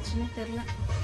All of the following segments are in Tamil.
என்னாச்சுன்னு தெரியல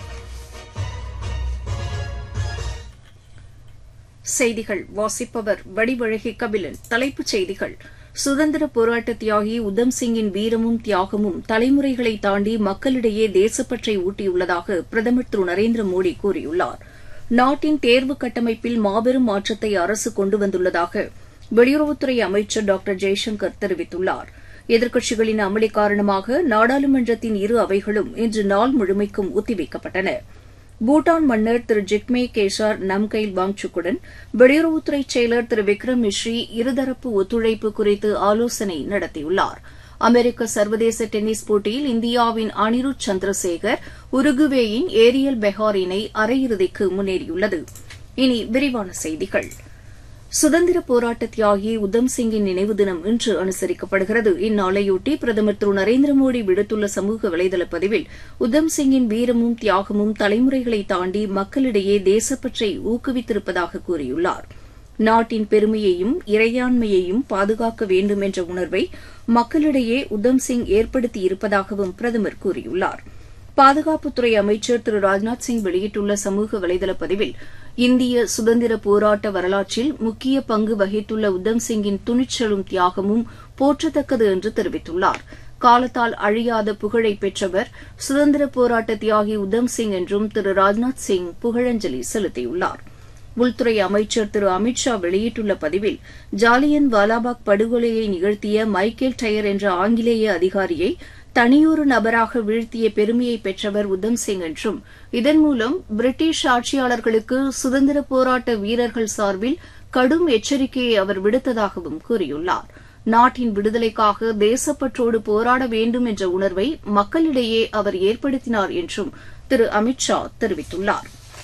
செய்திகள் வாசிப்பவர் வடிவழகி கபிலன் தலைப்புச் செய்திகள் சுதந்திர போராட்ட தியாகி உத்தம் சிங்கின் வீரமும் தியாகமும் தலைமுறைகளை தாண்டி மக்களிடையே தேசப்பற்றை ஊட்டியுள்ளதாக பிரதமர் திரு நரேந்திர மோடி கூறியுள்ளார் நாட்டின் தேர்வு கட்டமைப்பில் மாபெரும் மாற்றத்தை அரசு கொண்டு வந்துள்ளதாக வெளியுறவுத்துறை அமைச்சர் டாக்டர் ஜெய்சங்கர் தெரிவித்துள்ளார் எதிர்க்கட்சிகளின் அமளி காரணமாக நாடாளுமன்றத்தின் இரு அவைகளும் இன்று நாள் முழுமைக்கும் ஒத்திவைக்கப்பட்டன பூட்டான் மன்னர் திரு ஜிக்மே கேசார் நம்கைல் வாங்சுக்குடன் வெளியுறவுத்துறை செயலர் திரு விக்ரம் மிஸ்ரி இருதரப்பு ஒத்துழைப்பு குறித்து ஆலோசனை நடத்தியுள்ளார் அமெரிக்க சர்வதேச டென்னிஸ் போட்டியில் இந்தியாவின் அனிருத் சந்திரசேகர் உருகுவேயின் ஏரியல் பெஹார் இணை அரையிறுதிக்கு முன்னேறியுள்ளது இனி விரிவான செய்திகள் சுதந்திர போராட்ட தியாகி உத்தம் சிங்கின் நினைவு தினம் இன்று அனுசரிக்கப்படுகிறது இந்நாளையொட்டி பிரதமர் திரு நரேந்திர மோடி விடுத்துள்ள சமூக வலைதள பதிவில் உத்தம் சிங்கின் வீரமும் தியாகமும் தலைமுறைகளை தாண்டி மக்களிடையே தேசப்பற்றை ஊக்குவித்திருப்பதாக கூறியுள்ளார் நாட்டின் பெருமையையும் இறையாண்மையையும் பாதுகாக்க வேண்டும் என்ற உணர்வை மக்களிடையே உத்தம் சிங் ஏற்படுத்தியிருப்பதாகவும் பிரதமர் கூறியுள்ளார் பாதுகாப்புத்துறை அமைச்சர் திரு ராஜ்நாத் சிங் வெளியிட்டுள்ள சமூக வலைதள பதிவில் இந்திய சுதந்திர போராட்ட வரலாற்றில் முக்கிய பங்கு வகித்துள்ள உத்தம் சிங்கின் துணிச்சலும் தியாகமும் போற்றத்தக்கது என்று தெரிவித்துள்ளார் காலத்தால் அழியாத புகழை பெற்றவர் சுதந்திர போராட்ட தியாகி உத்தம் சிங் என்றும் திரு ராஜ்நாத் சிங் புகழஞ்சலி செலுத்தியுள்ளார் உள்துறை அமைச்சர் திரு அமித் ஷா வெளியிட்டுள்ள பதிவில் ஜாலியன் வாலாபாக் படுகொலையை நிகழ்த்திய மைக்கேல் டயர் என்ற ஆங்கிலேய அதிகாரியை தனியொரு நபராக வீழ்த்திய பெருமையை பெற்றவர் உத்தம் சிங் என்றும் இதன் மூலம் பிரிட்டிஷ் ஆட்சியாளர்களுக்கு சுதந்திர போராட்ட வீரர்கள் சார்பில் கடும் எச்சரிக்கையை அவர் விடுத்ததாகவும் கூறியுள்ளார் நாட்டின் விடுதலைக்காக தேசப்பற்றோடு போராட வேண்டும் என்ற உணர்வை மக்களிடையே அவர் ஏற்படுத்தினார் என்றும் திரு அமித் ஷா தெரிவித்துள்ளார்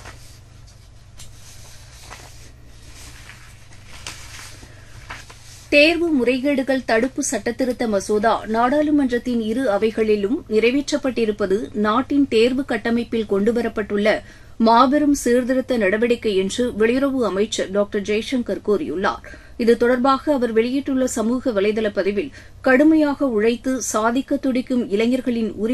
தேர்வு முறைகேடுகள் தடுப்பு சட்டத்திருத்த மசோதா நாடாளுமன்றத்தின் இரு அவைகளிலும் நிறைவேற்றப்பட்டிருப்பது நாட்டின் தேர்வு கட்டமைப்பில் கொண்டுவரப்பட்டுள்ள மாபெரும் சீர்திருத்த நடவடிக்கை என்று வெளியுறவு அமைச்சர் டாக்டர் ஜெய்சங்கர் கூறியுள்ளார் இது தொடர்பாக அவர் வெளியிட்டுள்ள சமூக வலைதள பதிவில் கடுமையாக உழைத்து சாதிக்க துடிக்கும் இளைஞர்களின் உரிமை